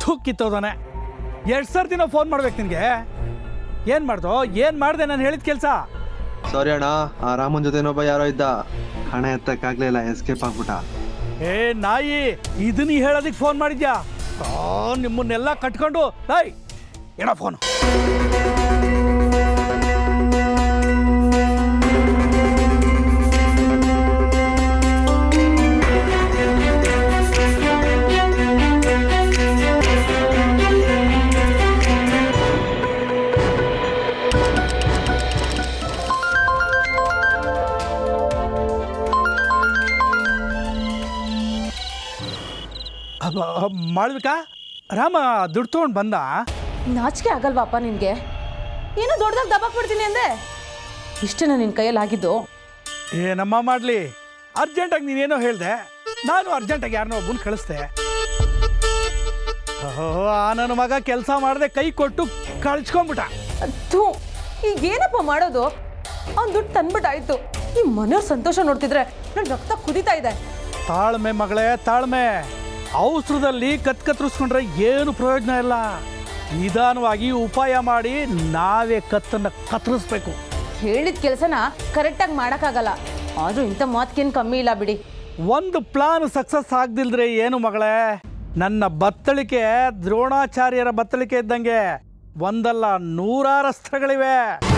ಥೂಕಿತ್ತೋದಾನೆ ಎಷ್ಟು ಸರ್ತಿನ ಫೋನ್ ಮಾಡ್ಬೇಕು ನಿನಗೆ ಏನು ಮಾಡ್ದೋ ಏನು ಮಾಡಿದೆ ನಾನು ಹೇಳಿದ ಕೆಲಸ ಸಾರಿ ಅಣ್ಣ ಆ ರಾಮನ್ ಜೊತೆ ಇನ್ನೊಬ್ಬ ಯಾರೋ ಇದ್ದ ಹಣ ಎತ್ತಕ್ಕಾಗ್ಲಿಲ್ಲ ಎಸ್ಕೇಪ್ ಆಗ್ಬಿಟ್ಟ ಏ ನಾಯಿ ಇದನ್ನ ಹೇಳೋದಕ್ಕೆ ಫೋನ್ ಮಾಡಿದ್ಯಾ ಆ, ನಿಮ್ಮನ್ನೆಲ್ಲ ಕಟ್ಕೊಂಡು ನಾಯ್ ಏನೋ ಫೋನು ಅಬ್ಬ, ಮಾಡ್ಬೇಕಾ ರಾಮ ದುಡ್ಡು ತೊಗೊಂಡು ಬಂದ ನಾಚಿಕೆ ಆಗಲ್ವಾಪ್ಪ ನಿನಗೆ ಏನೋ ದೊಡ್ಡದಾಗಿ ದಬಾಕ್ ಬಿಡ್ತೀನಿ ಅಂದೆ ಇಷ್ಟೇನ ನಿನ್ನ ಕೈಯಲ್ಲಿ ಆಗಿದ್ದು ಏನಮ್ಮ ಮಾಡಲಿ ಅರ್ಜೆಂಟಾಗಿ ನೀನೇನೋ ಹೇಳ್ದೆ ನಾನು ಅರ್ಜೆಂಟಾಗಿ ಯಾರನ್ನೋ ಒಬ್ಬನ ಕಳಿಸ್ದೆ ಓಹೋ ಆ ನನ್ನ ಮಗ ಕೆಲಸ ಮಾಡದೆ ಕೈ ಕೊಟ್ಟು ಕಳ್ಸ್ಕೊಂಬಿಟ್ಟ ಥೂ ಈಗ ಏನಪ್ಪ ಮಾಡೋದು ಅವ್ನು ದುಡ್ಡು ತಂದ್ಬಿಟ್ಟಾಯ್ತು ಈ ಮನೆಯವ್ರ ಸಂತೋಷ ನೋಡ್ತಿದ್ರೆ ನನ್ನ ರಕ್ತ ಕುದೀತಾ ಇದೆ ತಾಳ್ಮೆ ಮಗಳೇ ತಾಳ್ಮೆ ಅವಸರದಲ್ಲಿ ಕತ್ ಕತ್ತರಿಸ್ಕೊಂಡ್ರೆ ಏನು ಪ್ರಯೋಜನ ಇಲ್ಲ ನಿಧಾನವಾಗಿ ಉಪಾಯ ಮಾಡಿ ನಾವೇ ಕತ್ತನ್ನು ಕತ್ತರಿಸ್ಬೇಕು ಹೇಳಿದ ಕೆಲಸನ ಕರೆಕ್ಟಾಗಿ ಮಾಡೋಕ್ಕಾಗಲ್ಲ ಆದರೂ ಇಂಥ ಮಾತ್ಗೇನು ಕಮ್ಮಿ ಇಲ್ಲ ಬಿಡಿ ಒಂದು ಪ್ಲಾನ್ ಸಕ್ಸಸ್ ಆಗದಿಲ್ದ್ರೆ ಏನು ಮಗಳೇ ನನ್ನ ಬತ್ತಳಿಕೆ ದ್ರೋಣಾಚಾರ್ಯರ ಬತ್ತಳಿಕೆ ಇದ್ದಂಗೆ ಒಂದಲ್ಲ ನೂರಾರು ಅಸ್ತ್ರಗಳಿವೆ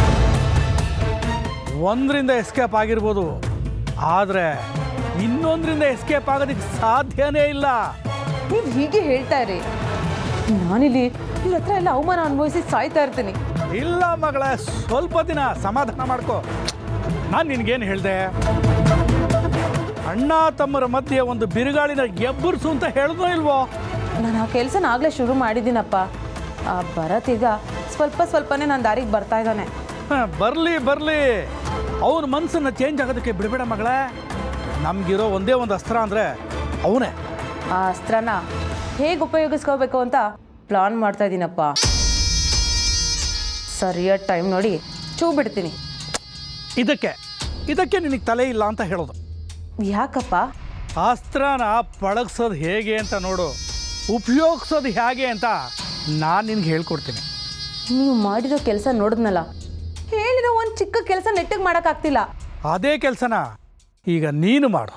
ಒಂದರಿಂದ ಎಸ್ಕೇಪ್ ಆಗಿರ್ಬೋದು ಆದರೆ ಇನ್ನೊಂದರಿಂದ ಎಸ್ಕೇಪ್ ಆಗೋದಕ್ಕೆ ಸಾಧ್ಯನೇ ಇಲ್ಲ ನೀವು ಹೀಗೆ ಹೇಳ್ತಾ ಇರಿ ನಾನಿಲ್ಲಿ ಇವ್ರ ಹತ್ರ ಎಲ್ಲ ಅವಮಾನ ಅನುಭವಿಸಿ ಸಾಯ್ತಾ ಇರ್ತೀನಿ ಇಲ್ಲ ಮಗಳೇ ಸ್ವಲ್ಪ ದಿನ ಸಮಾಧಾನ ಮಾಡ್ಕೋ ನಾನು ನಿನ್ಗೇನು ಹೇಳಿದೆ ಅಣ್ಣ ತಮ್ಮರ ಮಧ್ಯೆ ಒಂದು ಬಿರುಗಾಳಿನ ಎಬ್ಬರಿಸು ಅಂತ ಹೇಳಿದ್ನೋ ಇಲ್ವೋ ನಾನು ಆ ಕೆಲಸನ ಆಗಲೇ ಶುರು ಮಾಡಿದ್ದೀನಪ್ಪ ಆ ಭರತ್ ಈಗ ಸ್ವಲ್ಪ ಸ್ವಲ್ಪನೇ ನನ್ನ ದಾರಿಗೆ ಬರ್ತಾ ಇದ್ದಾನೆ ಬರಲಿ ಬರಲಿ ಅವನ ಮನಸ್ಸನ್ನು ಚೇಂಜ್ ಆಗೋದಕ್ಕೆ ಬಿಡಬೇಡ ಮಗಳೇ ನಮಗಿರೋ ಒಂದೇ ಒಂದು ಅಸ್ತ್ರ ಅಂದರೆ ಅವನೇ ಆ ಅಸ್ತ್ರನ ಹೇಗೆ ಉಪಯೋಗಿಸ್ಕೋಬೇಕು ಅಂತ ಪ್ಲಾನ್ ಮಾಡ್ತಾ ಇದ್ದೀನಪ್ಪ ಸರಿಯಾದ ಟೈಮ್ ನೋಡಿ ಚೂ ಬಿಡ್ತೀನಿ ಇದಕ್ಕೆ ಇದಕ್ಕೆ ನಿನಗೆ ತಲೆ ಇಲ್ಲ ಅಂತ ಹೇಳೋದು ಯಾಕಪ್ಪ ಅಸ್ತ್ರನ ಪಳಗ್ಸೋದು ಹೇಗೆ ಅಂತ ನೋಡು ಉಪಯೋಗಿಸೋದು ಹೇಗೆ ಅಂತ ನಾನು ನಿನ್ಗೆ ಹೇಳ್ಕೊಡ್ತೀನಿ ನೀವು ಮಾಡಿರೋ ಕೆಲಸ ನೋಡಿದ್ನಲ್ಲ ಹೇಳಿರೋ ಒಂದು ಚಿಕ್ಕ ಕೆಲಸ ನೆಟ್ಟಿಗೆ ಮಾಡೋಕ್ಕಾಗ್ತಿಲ್ಲ ಅದೇ ಕೆಲಸನ ಈಗ ನೀನು ಮಾಡು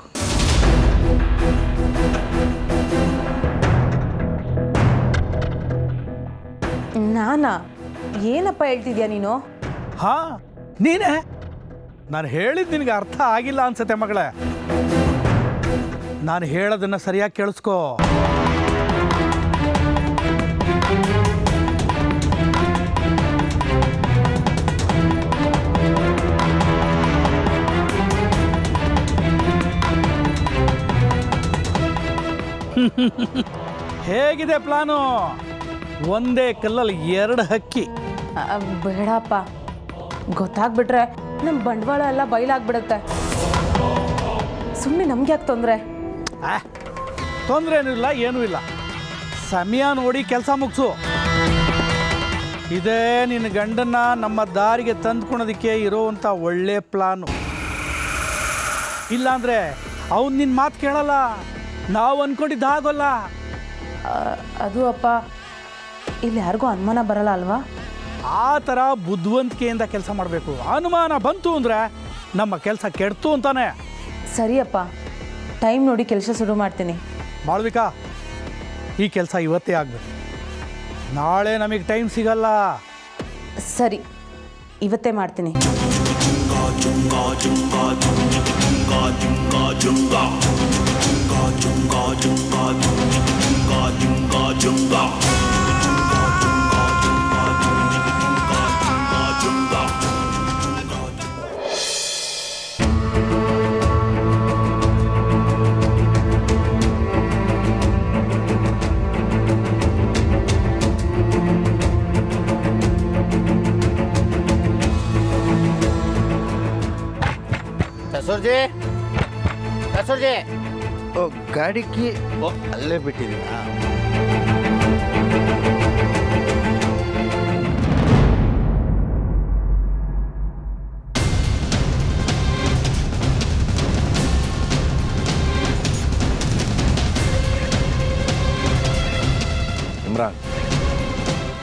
ನಾನಾ ಏನಪ್ಪ ಹೇಳ್ತಿದ್ಯಾ ನೀನು ಹಾ ನೀನೇ ನಾನು ಹೇಳಿದ್ ನಿನಗೆ ಅರ್ಥ ಆಗಿಲ್ಲ ಅನ್ಸತ್ತೆ ಮಗಳೇ ನಾನು ಹೇಳೋದನ್ನ ಸರಿಯಾಗಿ ಕೇಳಿಸ್ಕೋ ಹೇಗಿದೆ ಪ್ಲಾನು ಒಂದೇ ಕಲ್ಲಲ್ಲಿ ಎರಡು ಹಕ್ಕಿ ಆ, ಬೇಡಪ್ಪ ಗೊತ್ತಾಗ್ಬಿಟ್ರೆ ನಮ್ಮ ಬಂಡವಾಳ ಎಲ್ಲ ಬಯಲಾಗ್ಬಿಡುತ್ತೆ ಸುಮ್ಮನೆ ನಮ್ಗೆ ಯಾಕೆ ತೊಂದರೆ ತೊಂದರೆ ಏನೂ ಇಲ್ಲ ಏನೂ ಇಲ್ಲ ಸಮಯ ನೋಡಿ ಕೆಲಸ ಮುಗಿಸು ಇದೇ ನಿನ್ನ ಗಂಡನ್ನ ನಮ್ಮ ದಾರಿಗೆ ತಂದ್ಕೊಳೋದಕ್ಕೆ ಇರೋವಂಥ ಒಳ್ಳೆ ಪ್ಲಾನು ಇಲ್ಲಾಂದ್ರೆ ಅವ್ನು ನಿನ್ನ ಮಾತು ಕೇಳಲ್ಲ ನಾವು ಅನ್ಕೊಂಡಿದ್ದು ಆಗೋಲ್ಲ ಅದು ಅಪ್ಪ ಇಲ್ಲಿ ಯಾರಿಗೂ ಅನುಮಾನ ಬರಲ್ಲ ಅಲ್ವಾ ಆ ಥರ ಬುದ್ಧಿವಂತಿಕೆಯಿಂದ ಕೆಲಸ ಮಾಡಬೇಕು ಅನುಮಾನ ಬಂತು ಅಂದರೆ ನಮ್ಮ ಕೆಲಸ ಕೆಡ್ತು ಅಂತಾನೆ ಸರಿಯಪ್ಪ ಟೈಮ್ ನೋಡಿ ಕೆಲಸ ಶುರು ಮಾಡ್ತೀನಿ ಮಾಡ್ಬೇಕಾ ಈ ಕೆಲಸ ಇವತ್ತೇ ಆಗಬೇಕು ನಾಳೆ ನಮಗೆ ಟೈಮ್ ಸಿಗಲ್ಲ ಸರಿ ಇವತ್ತೇ ಮಾಡ್ತೀನಿ ಸಸೂರ್ಜಿ ಸಸೂರ್ಜಿ ಓ ಗಾಡಿ ಕೀ ಓ ಅಲ್ಲೇ ಬಿಟ್ಟಿದ್ದೀನಾ ಇಮ್ರಾನ್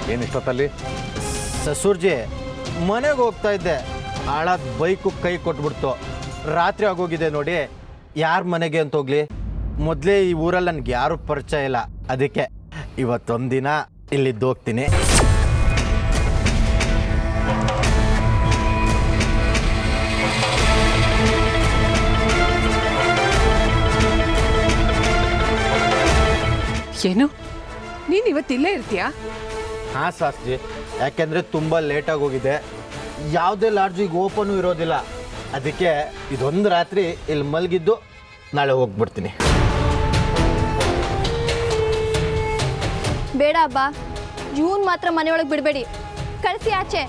ಏನಿಷ್ಟೊತ್ತಲ್ಲಿ ಸಸೂರ್ಜಿ ಮನೆಗೆ ಹೋಗ್ತಾ ಇದ್ದೆ ಹಾಳಾದ ಬೈಕು ಕೈ ಕೊಟ್ಬಿಡ್ತು ರಾತ್ರಿ ಆಗೋಗಿದೆ ನೋಡಿ ಯಾರ ಮನೆಗೆ ಅಂತ ಹೋಗ್ಲಿ ಮೊದಲೇ ಈ ಊರಲ್ಲಿ ನನಗೆ ಯಾರು ಪರಿಚಯ ಇಲ್ಲ ಅದಕ್ಕೆ ಇವತ್ತೊಂದಿನ ಇಲ್ಲಿದ್ದು ಹೋಗ್ತೀನಿ ಏನು ನೀನು ಇವತ್ತಿಲ್ಲೇ ಇರ್ತೀಯಾ ಹಾಂ ಶಾಸ್ತ್ರಿ ಯಾಕೆಂದರೆ ತುಂಬ ಲೇಟಾಗಿ ಹೋಗಿದೆ ಯಾವುದೇ ಲಾಡ್ಜು ಈಗ ಓಪನು ಇರೋದಿಲ್ಲ ಅದಕ್ಕೆ ಇದೊಂದು ರಾತ್ರಿ ಇಲ್ಲಿ ಮಲಗಿದ್ದು ನಾಳೆ ಹೋಗ್ಬಿಡ್ತೀನಿ ಬೇಡ ಅಬ್ಬಾ ಇವನ್ ಮಾತ್ರ ಮನೆಯೊಳಗೆ ಬಿಡಬೇಡಿ ಕಳಿಸಿ ಆಚೆ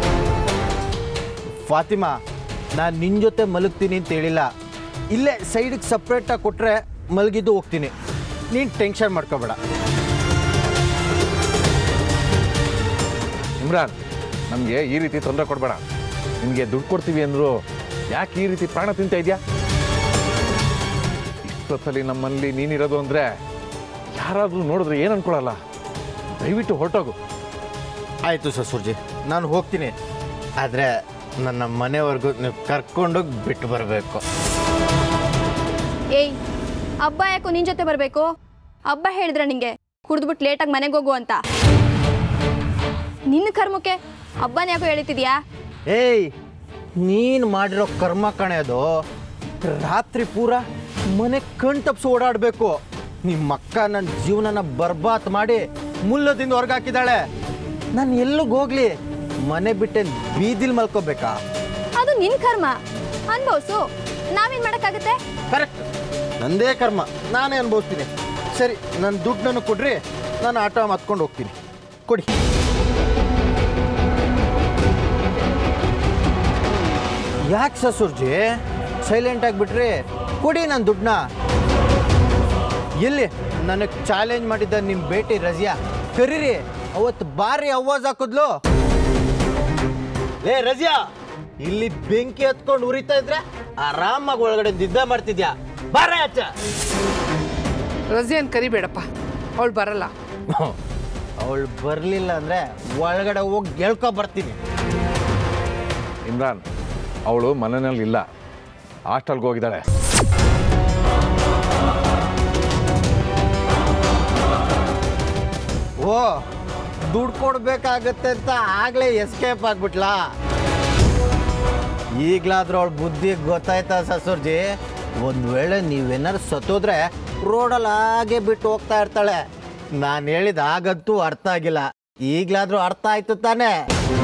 ಫಾತಿಮಾ ನಾನು ನಿನ್ನ ಜೊತೆ ಮಲಗ್ತೀನಿ ಅಂತ ಹೇಳಿಲ್ಲ ಇಲ್ಲೇ ಸೈಡಿಗೆ ಸಪ್ರೇಟಾಗಿ ಕೊಟ್ಟರೆ ಮಲಗಿದ್ದು ಹೋಗ್ತೀನಿ ನೀನು ಟೆನ್ಷನ್ ಮಾಡ್ಕೋಬೇಡ ಇಮ್ರಾನ್ ನಮಗೆ ಈ ರೀತಿ ತೊಂದರೆ ಕೊಡಬೇಡ ನಿನಗೆ ದುಡ್ಡು ಕೊಡ್ತೀವಿ ಅಂದರು ಯಾಕೆ ಈ ರೀತಿ ಪ್ರಾಣ ತಿಂತ ಇದೆಯಾ ಇಷ್ಟೊತ್ತಲ್ಲಿ ನಮ್ಮಲ್ಲಿ ನೀನಿರೋದು ಅಂದರೆ ಯಾರಾದರೂ ನೋಡಿದ್ರೆ ಏನು ಅನ್ಕೊಳ್ಳಲ್ಲ ದಯವಿಟ್ಟು ಹೊರಟೋಗು ಆಯಿತು ಸಸೂರ್ಜಿ ನಾನು ಹೋಗ್ತೀನಿ ಆದರೆ ನನ್ನ ಮನೆವರೆಗೂ ನೀವು ಕರ್ಕೊಂಡೋಗಿ ಬಿಟ್ಟು ಬರಬೇಕು ಏಯ್ ಹಬ್ಬ ಯಾಕೋ ನಿನ್ ಜೊತೆ ಬರಬೇಕು ಹಬ್ಬ ಹೇಳಿದ್ರ ನಿಂಗೆ ಕುಡಿದ್ಬಿಟ್ಟು ಲೇಟಾಗಿ ಮನೆಗೆ ಹೋಗು ಅಂತ ನಿನ್ನ ಕರ್ಮಕ್ಕೆ ಹಬ್ಬನ ಯಾಕೋ ಹೇಳ್ತಿದ್ಯಾ ಏಯ್ ನೀನು ಮಾಡಿರೋ ಕರ್ಮ ಕಣೆ ಅದು ರಾತ್ರಿ ಪೂರ ಮನೆ ಕಣ್ ತಪ್ಪಿಸಿ ಓಡಾಡಬೇಕು ನಿಮ್ಮ ಅಕ್ಕ ನನ್ನ ಜೀವನನ ಬರ್ಬಾತ್ ಮಾಡಿ ಮುಲ್ಲದಿಂದ ಹೊರಗೆ ಹಾಕಿದಾಳೆ ನಾನು ಎಲ್ಲಿಗೆ ಹೋಗ್ಲಿ ಮನೆ ಬಿಟ್ಟೆ ಬೀದಿಲ್ ಮಲ್ಕೋಬೇಕಾ ಅದು ನಿನ್ ಕರ್ಮ ಅನ್ಭವ್ಸು ನಾವೇನ್ ಮಾಡಕ್ಕಾಗತ್ತೆ ಕರೆಕ್ಟ್ ನಂದೇ ಕರ್ಮ ನಾನೇ ಅನುಭವಿಸ್ತೀನಿ ಸರಿ ನನ್ನ ದುಡ್ಡು ನನಗೆ ಕೊಡ್ರಿ ನಾನು ಆಟೋ ಮತ್ಕೊಂಡು ಹೋಗ್ತೀನಿ ಕೊಡಿ ಯಾಕೆ ಸಸೂರ್ಜಿ ಸೈಲೆಂಟ್ ಆಗಿಬಿಟ್ರಿ ಕೊಡಿ ನನ್ನ ದುಡ್ಡನ್ನ ಎಲ್ಲಿ ನನಗೆ ಚಾಲೆಂಜ್ ಮಾಡಿದ್ದ ನಿಮ್ಮ ಭೇಟಿ ರಜಿಯಾ ಕರೀರಿ ಅವತ್ತು ಬಾರಿ ಅವಾಜ್ ಹಾಕಿದ್ಲು ಏ ರಜಿಯಾ ಇಲ್ಲಿ ಬೆಂಕಿ ಹತ್ಕೊಂಡು ಉರಿತಾ ಇದ್ರೆ ಆರಾಮಾಗಿ ಒಳಗಡೆ ನಿದ್ದೆ ಮಾಡ್ತಿದ್ಯಾ ಬಾರ ಆಚ ರಜಿಯನ್ ಕರಿಬೇಡಪ್ಪ ಅವಳು ಬರಲ್ಲ ಅವಳು ಬರಲಿಲ್ಲ ಅಂದ್ರೆ ಒಳಗಡೆ ಹೋಗಿ ಗೆಳ್ಕೊ ಬರ್ತೀನಿ ಇಮ್ರಾನ್ ಅವಳು ಮನೆಯಲ್ಲಿ ಇಲ್ಲ ಹಾಸ್ಟೆಲ್ಗೆ ಹೋಗಿದ್ದಾಳೆ ಓ ದುಡ್ಡು ಕೊಡ್ಬೇಕಾಗತ್ತೆ ಅಂತ ಆಗ್ಲೇ ಎಸ್ಕೇಪ್ ಆಗ್ಬಿಟ್ಲಾ ಈಗ್ಲಾದ್ರೂ ಅವಳ ಬುದ್ಧಿ ಗೊತ್ತಾಯ್ತಾ ಸಸೂರ್ಜಿ ಒಂದ್ ವೇಳೆ ನೀವೇನಾರು ಸತ್ತೋದ್ರೆ ರೋಡಲ್ಲಿ ಹಾಗೆ ಬಿಟ್ಟು ಹೋಗ್ತಾ ಇರ್ತಾಳೆ ನಾನು ಹೇಳಿದ ಆಗಂತೂ ಅರ್ಥ ಆಗಿಲ್ಲ ಈಗ್ಲಾದ್ರೂ ಅರ್ಥ ಆಯ್ತು ತಾನೇ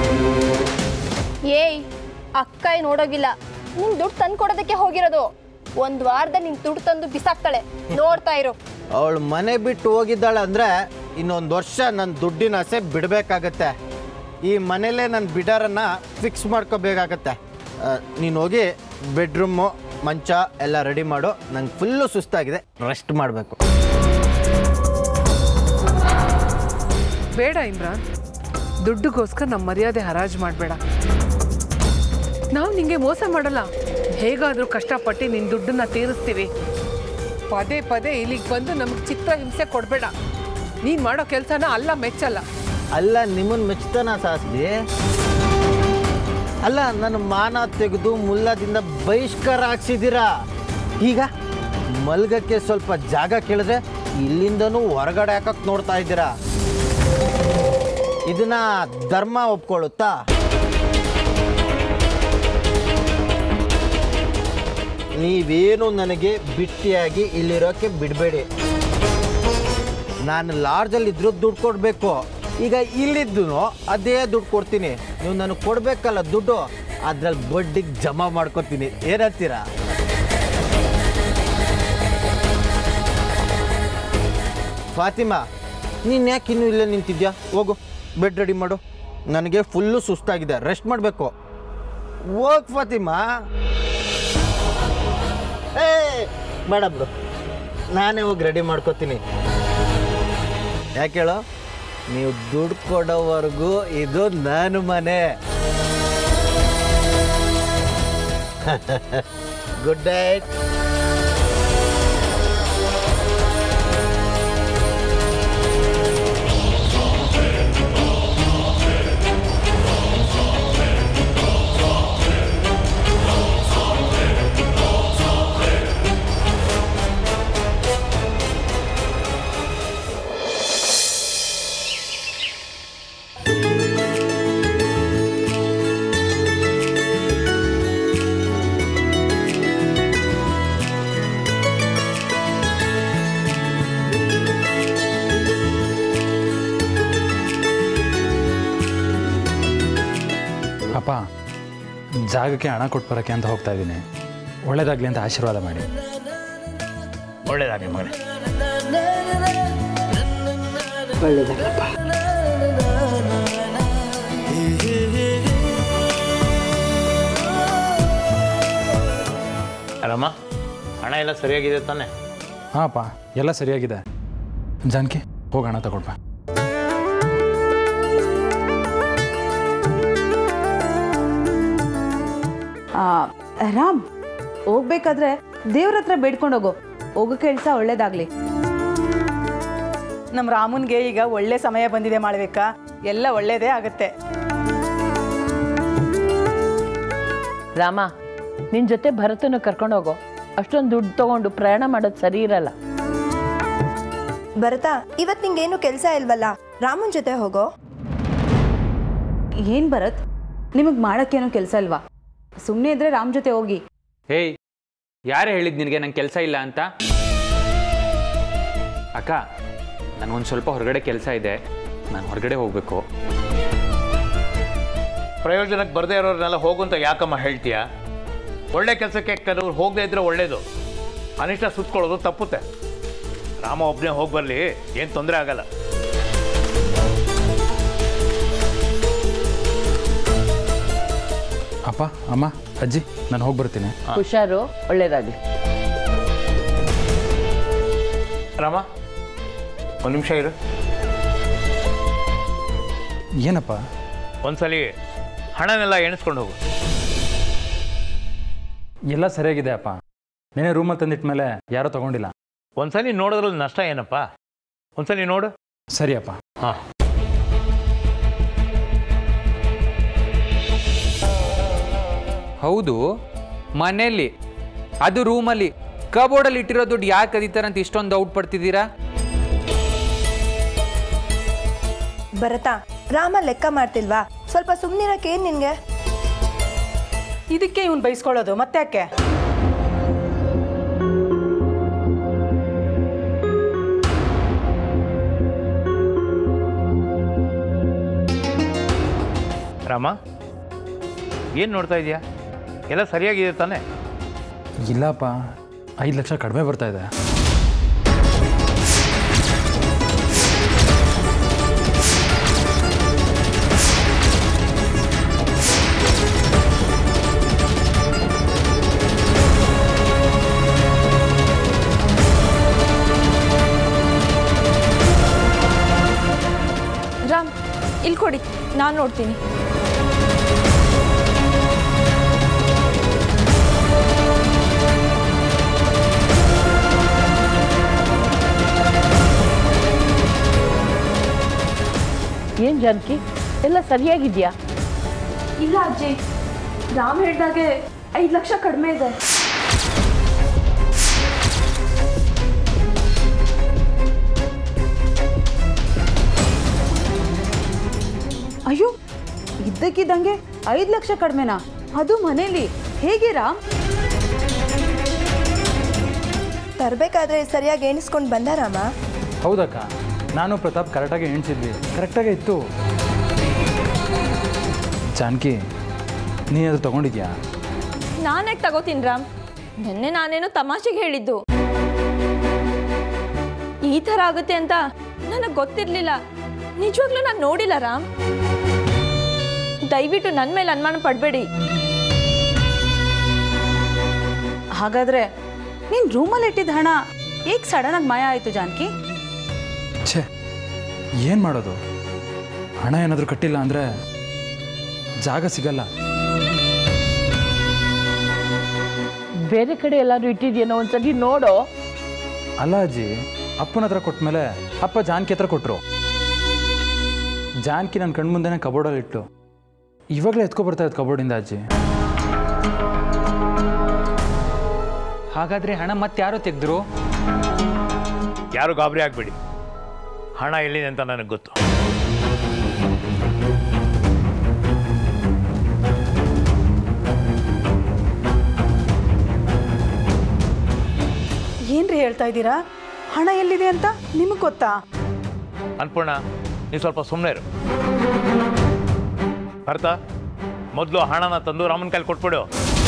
ಏಯ್ ಅಕ್ಕ ಏನ್ ನೋಡೋಗಿಲ್ಲ ನಿನ್ ದುಡ್ಡು ತಂದು ಕೊಡೋದಕ್ಕೆ ಹೋಗಿರೋದು ಒಂದ್ ವಾರದಲ್ಲಿ ನಿನ್ ದುಡ್ಡು ತಂದು ಬಿಸಾಕ್ತಾಳೆ ನೋಡ್ತಾ ಇರು ಅವಳು ಮನೆ ಬಿಟ್ಟು ಹೋಗಿದ್ದಾಳೆ ಅಂದರೆ ಇನ್ನೊಂದು ವರ್ಷ ನನ್ನ ದುಡ್ಡಿನ ಆಸೆ ಬಿಡಬೇಕಾಗತ್ತೆ ಈ ಮನೇಲೇ ನನ್ನ ಬಿಡರನ್ನು ಫಿಕ್ಸ್ ಮಾಡ್ಕೋಬೇಕಾಗತ್ತೆ ನೀನು ಹೋಗಿ ಬೆಡ್ರೂಮು ಮಂಚ ಎಲ್ಲ ರೆಡಿ ಮಾಡು ನಂಗೆ ಫುಲ್ಲು ಸುಸ್ತಾಗಿದೆ ರೆಸ್ಟ್ ಮಾಡಬೇಕು ಬೇಡ ಇಮ್ರಾನ್ ದುಡ್ಡುಗೋಸ್ಕರ ನಮ್ಮ ಮರ್ಯಾದೆ ಹರಾಜು ಮಾಡಬೇಡ ನಾವು ನಿಂಗೆ ಮೋಸ ಮಾಡಲ್ಲ ಹೇಗಾದರೂ ಕಷ್ಟಪಟ್ಟು ನಿನ್ನ ದುಡ್ಡನ್ನ ತೀರಿಸ್ತೀವಿ ಪದೇ ಪದೇ ಇಲ್ಲಿಗೆ ಬಂದು ನಮಗೆ ಚಿತ್ರ ಹಿಂಸೆ ಕೊಡಬೇಡ ನೀನು ಮಾಡೋ ಕೆಲಸನ ಅಲ್ಲ ಮೆಚ್ಚಲ್ಲ ಅಲ್ಲ ನಿಮ್ಮನ್ನು ಮೆಚ್ತಾನ ಸಾಸ್ಲಿ ಅಲ್ಲ ನನ್ನ ಮಾನ ತೆಗೆದು ಮುಲ್ಲದಿಂದ ಬಹಿಷ್ಕಾರ ಹಾಕ್ಸಿದ್ದೀರಾ ಈಗ ಮಲ್ಗಕ್ಕೆ ಸ್ವಲ್ಪ ಜಾಗ ಕೇಳಿದ್ರೆ ಇಲ್ಲಿಂದನೂ ಹೊರಗಡೆ ಹಾಕಕ್ಕೆ ನೋಡ್ತಾ ಇದ್ದೀರಾ ಇದನ್ನ ಧರ್ಮ ಒಪ್ಕೊಳ್ಳುತ್ತಾ ನೀವೇನು ನನಗೆ ಬಿಟ್ಟಿಯಾಗಿ ಇಲ್ಲಿರೋಕ್ಕೆ ಬಿಡಬೇಡಿ ನಾನು ಲಾಡ್ಜಲ್ಲಿ ಇದ್ರೂ ದುಡ್ಡು ಕೊಡಬೇಕು ಈಗ ಇಲ್ಲಿದ್ದು ಅದೇ ದುಡ್ಡು ಕೊಡ್ತೀನಿ ನೀವು ನನಗೆ ಕೊಡಬೇಕಲ್ಲ ದುಡ್ಡು ಅದ್ರಲ್ಲಿ ಬಡ್ಡಿಗೆ ಜಮಾ ಮಾಡ್ಕೊತೀನಿ ಏನಂತೀರಾ ಫಾತಿಮಾ ನೀನು ಯಾಕೆ ಇನ್ನೂ ಇಲ್ಲೇ ನಿಂತಿದ್ಯಾ ಹೋಗು ಬೆಡ್ ರೆಡಿ ಮಾಡು ನನಗೆ ಫುಲ್ಲು ಸುಸ್ತಾಗಿದೆ ರೆಸ್ಟ್ ಮಾಡಬೇಕು ಹೋಗ್ ಫಾತಿಮಾ ಏ ಬೇಡ ಬಿಡು ನಾನೇ ಹೋಗಿ ರೆಡಿ ಮಾಡ್ಕೋತೀನಿ ಯಾಕೆ ಹೇಳು ನೀವು ದುಡ್ಡು ಕೊಡೋವರೆಗೂ ಇದು ನನ್ನ ಮನೆ ಗುಡ್ ನೈಟ್ ಜಾಗಕ್ಕೆ ಹಣ ಕೊಟ್ಟು ಬರೋಕ್ಕೆ ಅಂತ ಹೋಗ್ತಾ ಇದ್ದೀನಿ ಒಳ್ಳೇದಾಗಲಿ ಅಂತ ಆಶೀರ್ವಾದ ಮಾಡಿ ಒಳ್ಳೇದಾಗಲಿ ಮಗನೇ ಅಲ್ಲಮ್ಮ ಹಣ ಎಲ್ಲ ಸರಿಯಾಗಿದೆ ತಾನೆ ಹಾಂಪ್ಪ ಎಲ್ಲ ಸರಿಯಾಗಿದೆ ಜಾನಕಿ ಹೋಗಿ ಹಣ ತಗೊಳ್ಬಾ ಆ, ರಾಮ್ ಹೋಗ್ಬೇಕಾದ್ರೆ ದೇವ್ರ ಹತ್ರ ಬೇಡ್ಕೊಂಡು ಹೋಗು ಹೋಗೋ ಕೆಲಸ ಒಳ್ಳೇದಾಗ್ಲಿ ನಮ್ಮ ರಾಮನ್ಗೆ ಈಗ ಒಳ್ಳೆ ಸಮಯ ಬಂದಿದೆ ಮಾಡ್ಬೇಕಾ ಎಲ್ಲ ಒಳ್ಳೇದೇ ಆಗುತ್ತೆ ರಾಮ ನಿನ್ನ ಜೊತೆ ಭರತನ ಕರ್ಕೊಂಡು ಹೋಗೋ ಅಷ್ಟೊಂದು ದುಡ್ಡು ತಗೊಂಡು ಪ್ರಯಾಣ ಮಾಡೋದು ಸರಿ ಇರಲ್ಲ ಭರತ ಇವತ್ತು ನಿಂಗೇನು ಕೆಲಸ ಇಲ್ವಲ್ಲ ರಾಮನ್ ಜೊತೆ ಹೋಗೋ ಏನ್ ಭರತ್ ನಿಮಗೆ ಮಾಡೋಕ್ಕೇನೋ ಕೆಲಸ ಇಲ್ವಾ ಸುಮ್ಮನೆ ಇದ್ರೆ ರಾಮ್ ಜೊತೆ ಹೋಗಿ ಹೇಯ್ ಯಾರೇ ಹೇಳಿದ್ ನಿನಗೆ ನಂಗೆ ಕೆಲಸ ಇಲ್ಲ ಅಂತ ಅಕ್ಕ ನನಗೊಂದು ಸ್ವಲ್ಪ ಹೊರಗಡೆ ಕೆಲಸ ಇದೆ ನಾನು ಹೊರಗಡೆ ಹೋಗಬೇಕು ಪ್ರಯೋಜನಕ್ಕೆ ಬರದೇ ಇರೋರ್ನೆಲ್ಲ ಹೋಗು ಅಂತ ಯಾಕಮ್ಮ ಹೇಳ್ತೀಯ ಒಳ್ಳೆ ಕೆಲಸಕ್ಕೆ ಕೆಲವ್ರು ಹೋಗದೇ ಇದ್ರೆ ಒಳ್ಳೇದು ಅನಿಷ್ಟ ಸುತ್ಕೊಳ್ಳೋದು ತಪ್ಪುತ್ತೆ ರಾಮ ಒಬ್ಬನೇ ಹೋಗಿ ಬರಲಿ ಏನು ತೊಂದರೆ ಆಗಲ್ಲ ಅಪ್ಪ ಅಮ್ಮ ಅಜ್ಜಿ ನಾನು ಹೋಗಿ ಬರ್ತೀನಿ ಹುಷಾರು ಒಳ್ಳೇದಾಗಲಿ ರಾಮ ಒಂದು ನಿಮಿಷ ಇರು ಏನಪ್ಪ ಒಂದ್ಸಲಿ ಹಣನೆಲ್ಲ ಎಣಿಸ್ಕೊಂಡು ಹೋಗು ಎಲ್ಲ ಸರಿಯಾಗಿದೆ ಅಪ್ಪ ನೆನೆ ರೂಮಲ್ಲಿ ತಂದಿಟ್ಮೇಲೆ ಯಾರೂ ತಗೊಂಡಿಲ್ಲ ಒಂದ್ಸಲಿ ನೋಡೋದ್ರಲ್ಲಿ ನಷ್ಟ ಏನಪ್ಪ ಒಂದ್ಸಲಿ ನೋಡು ಸರಿ ಅಪ್ಪ ಹಾಂ ಹೌದು ಮನೆಯಲ್ಲಿ ಅದು ರೂಮಲ್ಲಿ ಕಬೋರ್ಡಲ್ಲಿ ಇಟ್ಟಿರೋ ದುಡ್ಡು ಯಾಕೆ ಕದೀತಾರಂತ ಇಷ್ಟೊಂದು ಡೌಟ್ ಪಡ್ತಿದ್ದೀರಾ ಭರತ ರಾಮ ಲೆಕ್ಕ ಮಾಡ್ತಿಲ್ವಾ ಸ್ವಲ್ಪ ಸುಮ್ಮನಿರಕ್ಕೆ ಏನು ನಿನಗೆ ಇದಕ್ಕೆ ಇವನು ಬೈಸ್ಕೊಳ್ಳೋದು ಮತ್ತೆ ಯಾಕೆ ರಾಮ ಏನು ನೋಡ್ತಾ ಇದೀಯಾ ಎಲ್ಲ ಸರಿಯಾಗಿದೆ ತಾನೆ ಇಲ್ಲಪ್ಪ ಐದು ಲಕ್ಷ ಕಡಿಮೆ ಬರ್ತಾ ಇದೆ ರಾಮ್ ಇಲ್ಲಿ ಕೊಡಿ ನಾನು ನೋಡ್ತೀನಿ ಏನು ಜಾನಕಿ ಎಲ್ಲ ಸರಿಯಾಗಿದೆಯಾ ಇಲ್ಲ ಅಜ್ಜಿ ರಾಮ್ ಹೇಳ್ದಾಗೆ ಐದು ಲಕ್ಷ ಕಡಿಮೆ ಇದೆ ಅಯ್ಯೋ ಇದ್ದಕ್ಕಿದ್ದಂಗೆ ಐದು ಲಕ್ಷ ಕಡಿಮೆನಾ ಅದು ಮನೇಲಿ ಹೇಗೆ ರಾಮ್ ತರಬೇಕಾದ್ರೆ ಸರಿಯಾಗಿ ಎಣಿಸ್ಕೊಂಡು ಬಂದ ರಾಮ ಹೌದಕ್ಕ ನಾನು ಪ್ರತಾಪ್ ಕರೆಕ್ಟಾಗಿ ಎಣಿಸಿದ್ವಿ ಕರೆಕ್ಟಾಗೇ ಇತ್ತು ಜಾನಕಿ ನೀನಾದ್ರು ತಗೊಂಡಿದ್ಯಾ ನಾನೇ ತಗೋತೀನಿ ರಾಮ್ ನಿನ್ನೆ ನಾನೇನೋ ತಮಾಷೆಗೆ ಹೇಳಿದ್ದು ಈ ಥರ ಆಗುತ್ತೆ ಅಂತ ನನಗೆ ಗೊತ್ತಿರಲಿಲ್ಲ ನಿಜವಾಗ್ಲೂ ನಾನು ನೋಡಿಲ್ಲ ರಾಮ್ ದಯವಿಟ್ಟು ನನ್ನ ಮೇಲೆ ಅನುಮಾನ ಪಡಬೇಡಿ ಹಾಗಾದ್ರೆ ನೀನ್ ರೂಮಲ್ಲಿ ಇಟ್ಟಿದ್ದ ಹಣ ಏಕ್ ಸಡನ್ ಆಗಿ ಮಾಯ ಆಯ್ತು ಜಾನಕಿ ಛೇ ಏನು ಮಾಡೋದು ಹಣ ಏನಾದರೂ ಕಟ್ಟಿಲ್ಲ ಅಂದರೆ ಜಾಗ ಸಿಗಲ್ಲ ಬೇರೆ ಕಡೆ ಎಲ್ಲಾದ್ರೂ ಇಟ್ಟಿದ್ಯೇನೋ ಒಂದ್ಸತಿ ನೋಡೋ ಅಲ್ಲ ಅಜ್ಜಿ ಅಪ್ಪನ ಹತ್ರ ಕೊಟ್ಮೇಲೆ ಅಪ್ಪ ಜಾನಕಿ ಹತ್ರ ಕೊಟ್ಟರು ಜಾನಕಿ ನನ್ನ ಕಣ್ಮುಂದೆನೇ ಕಬೋರ್ಡಲ್ಲಿ ಇಟ್ಟು ಇವಾಗಲೇ ಎತ್ಕೊ ಬರ್ತಾ ಇತ್ತು ಕಬೋರ್ಡಿಂದ ಅಜ್ಜಿ ಹಾಗಾದ್ರೆ ಹಣ ಮತ್ತೆ ಯಾರೋ ತೆಗೆದ್ರು ಯಾರು ಗಾಬರಿ ಆಗಬೇಡಿ ಹಣ ಎಲ್ಲಿದೆ ಅಂತ ನನಗೆ ಗೊತ್ತು ಏನ್ರಿ ಹೇಳ್ತಾ ಇದ್ದೀರಾ ಹಣ ಎಲ್ಲಿದೆ ಅಂತ ನಿಮಗೆ ಗೊತ್ತಾ ಅನ್ಪೂರ್ಣ ನೀವು ಸ್ವಲ್ಪ ಸುಮ್ಮನೆ ಇರು ಭರತ ಮೊದಲು ಹಣನ ತಂದು ರಾಮನ ಕೈಲಿ ಕೊಟ್ಬಿಡು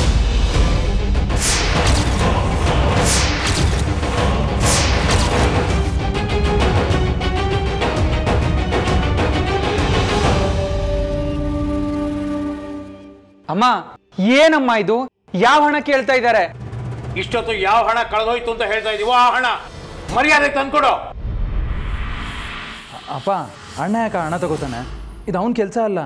ಅಮ್ಮ ಏನಮ್ಮ ಇದು ಯಾವ ಹಣ ಕೇಳ್ತಾ ಇದ್ದಾರೆ ಇಷ್ಟೊತ್ತು ಯಾವ ಹಣ ಕಳೆದೋಯ್ತು ಅಂತ ಹೇಳ್ತಾ ಇದೀವೋ ಆ ಹಣ ಮರ್ಯಾದೆ ತಂದ್ಕೊಡು ಅಪ್ಪ ಅಣ್ಣ ಯಾಕೆ ಹಣ ತಗೋತಾನೆ ಇದು ಅವನ ಕೆಲಸ ಅಲ್ಲ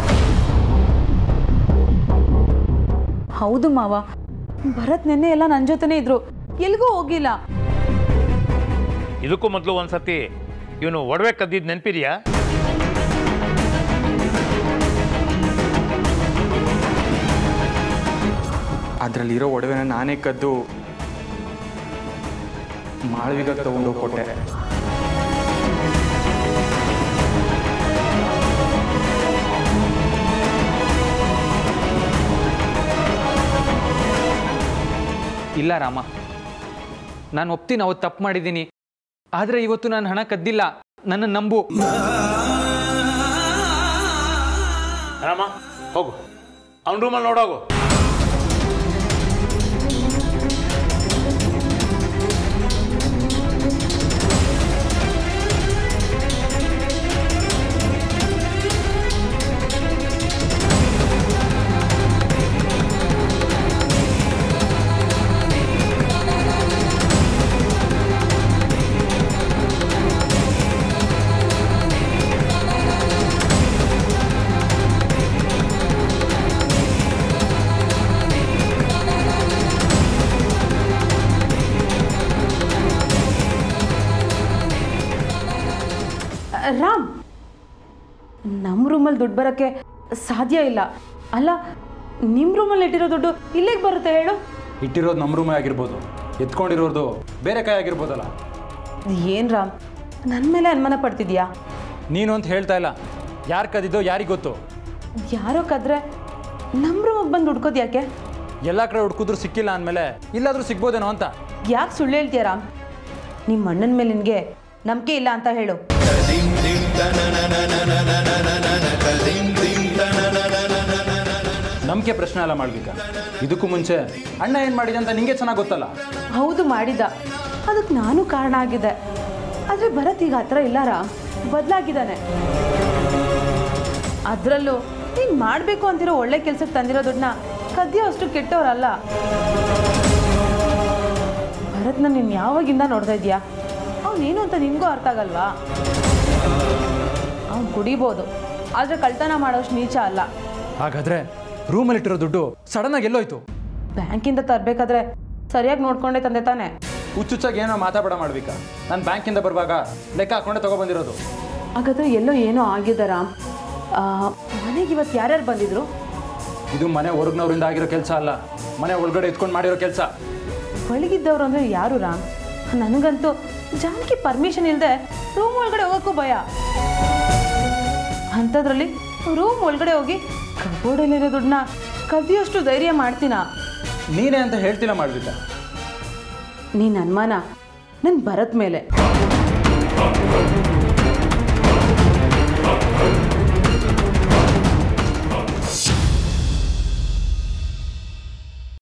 ಹೌದು ಮಾವ ಭರತ್ ನೆನ್ನೆ ಎಲ್ಲ ನನ್ನ ಜೊತೆನೇ ಇದ್ರು ಎಲ್ಗೂ ಹೋಗಿಲ್ಲ ಇದಕ್ಕೂ ಮೊದಲು ಒಂದ್ಸತಿ ಇವನು ಒಡವೆ ಕದ್ದಿದ್ದು ನೆನಪಿದೆಯಾ ಅದರಲ್ಲಿರೋ ಒಡವೆನ ನಾನೇ ಕದ್ದು ಮಾಳವಿಗ ತಗೊಂಡು ಕೊಟ್ಟೆ ಇಲ್ಲ ರಾಮ ನಾನು ಒಪ್ತೀನಿ ಅವತ್ತು ತಪ್ಪು ಮಾಡಿದ್ದೀನಿ ಆದರೆ ಇವತ್ತು ನಾನು ಹಣ ಕದ್ದಿಲ್ಲ ನನ್ನ ನಂಬು ರಾಮ ಹೋಗು ಅವ್ನ ರೂಮಲ್ಲಿ ನೋಡೋಗು ರಾಮ್ ನಮ್ಮ ರೂಮಲ್ಲಿ ದುಡ್ಡು ಬರೋಕ್ಕೆ ಸಾಧ್ಯ ಇಲ್ಲ ಅಲ್ಲ ನಿಮ್ಮ ರೂಮಲ್ಲಿ ಇಟ್ಟಿರೋ ದುಡ್ಡು ಇಲ್ಲಿಗೆ ಬರುತ್ತೆ ಹೇಳು ಇಟ್ಟಿರೋದು ನಮ್ಮ ರೂಮೇ ಆಗಿರ್ಬೋದು ಎತ್ಕೊಂಡಿರೋದು ಬೇರೆ ಕೈ ಆಗಿರ್ಬೋದಲ್ಲ ಏನು ರಾಮ್ ನನ್ನ ಮೇಲೆ ಅನುಮಾನ ಪಡ್ತಿದ್ಯಾ ನೀನು ಅಂತ ಹೇಳ್ತಾ ಇಲ್ಲ ಯಾರು ಕದಿದ್ದೋ ಯಾರಿಗೆ ಗೊತ್ತು ಯಾರೋ ಕದ್ರೆ ನಮ್ಮ ರೂಮಿಗೆ ಬಂದು ಹುಡ್ಕೋದು ಯಾಕೆ ಎಲ್ಲ ಕಡೆ ಹುಡ್ಕಿದ್ರು ಸಿಕ್ಕಿಲ್ಲ ಅಂದಮೇಲೆ ಇಲ್ಲಾದರೂ ಸಿಗ್ಬೋದೇನೋ ಅಂತ ಯಾಕೆ ಸುಳ್ಳು ಹೇಳ್ತೀಯ ರಾಮ್ ನಿಮ್ಮ ಅಣ್ಣನ ಮೇಲೆ ನಿನಗೆ ನಂಬಿಕೆ ಇಲ್ಲ ಅಂತ ಹೇಳು ನಂಬಿಕೆ ಪ್ರಶ್ನೆ ಅಲ್ಲ ಮಾಡ್ಬೇಕ ಇದಕ್ಕೂ ಮುಂಚೆ ಅಣ್ಣ ಏನು ಮಾಡಿದೆ ಅಂತ ನಿಂಗೆ ಚೆನ್ನಾಗಿ ಗೊತ್ತಲ್ಲ ಹೌದು ಮಾಡಿದ ಅದಕ್ಕೆ ನಾನು ಕಾರಣ ಆಗಿದೆ ಆದರೆ ಭರತ್ ಈಗ ಹತ್ರ ಇಲ್ಲ ರಾಮ್ ಬದಲಾಗಿದ್ದಾನೆ ಅದರಲ್ಲೂ ನೀನು ಮಾಡಬೇಕು ಅಂತಿರೋ ಒಳ್ಳೆ ಕೆಲಸಕ್ಕೆ ತಂದಿರೋ ದುಡ್ಡನ್ನ ಕದ್ಯೋ ಅಷ್ಟು ಕೆಟ್ಟವರಲ್ಲ ಭರತ್ನ ನೀನು ಯಾವಾಗಿಂದ ನೋಡ್ತಾ ಇದೀಯಾ ಅವನೇನು ಅಂತ ನಿನಗೂ ಅರ್ಥ ಆಗಲ್ವಾ ಅವ್ನು ಕುಡಿಬೋದು ಆದರೆ ಕಳ್ತನ ಮಾಡೋಷ್ಟು ನೀಚ ಅಲ್ಲ ಹಾಗಾದ್ರೆ ರೂಮಲ್ಲಿಟ್ಟಿರೋ ದುಡ್ಡು ಸಡನ್ನಾಗಿ ಎಲ್ಲೋಯ್ತು ಬ್ಯಾಂಕಿಂದ ತರಬೇಕಾದ್ರೆ ಸರಿಯಾಗಿ ನೋಡ್ಕೊಂಡೆ ತಂದೆ ತಾನೆ ಹುಚ್ಚುಚ್ಚಾಗಿ ಏನೋ ಮಾತಾಡ ಮಾಡ್ಬೇಕಾ ನಾನು ಬ್ಯಾಂಕಿಂದ ಬರುವಾಗ ಲೆಕ್ಕ ಹಾಕೊಂಡೆ ತಗೊಬಂದಿರೋದು ಹಾಗಾದ್ರೆ ಎಲ್ಲೋ ಏನೋ ಆಗಿದೆ ರಾಮ್ ಮನೆಗೆ ಇವತ್ತು ಯಾರ್ಯಾರು ಬಂದಿದ್ರು ಇದು ಮನೆ ಹೊರಗ್ನವರಿಂದ ಆಗಿರೋ ಕೆಲಸ ಅಲ್ಲ ಮನೆ ಒಳಗಡೆ ಎತ್ಕೊಂಡು ಮಾಡಿರೋ ಕೆಲಸ ಒಳಗಿದ್ದವ್ರು ಅಂದರೆ ಯಾರು ರಾಮ್ ನನಗಂತೂ ಜಾನಕಿ ಪರ್ಮಿಷನ್ ಇಲ್ಲದೆ ರೂಮ್ ಒಳಗಡೆ ಹೋಗೋಕ್ಕೂ ಭಯ ಅಂಥದ್ರಲ್ಲಿ ರೂಮ್ ಒಳಗಡೆ ಹೋಗಿ ಕಬೋರ್ಡಲ್ಲಿರೋ ದುಡ್ಡನ್ನ ಕದಿಯೋಷ್ಟು ಧೈರ್ಯ ಮಾಡ್ತೀನಾ ನೀನೇ ಅಂತ ಹೇಳ್ತಿಲ್ಲ ಮಾಡ್ಬೇಕಾ ನೀನು ಅನುಮಾನ ನನ್ನ ಭರತ್ ಮೇಲೆ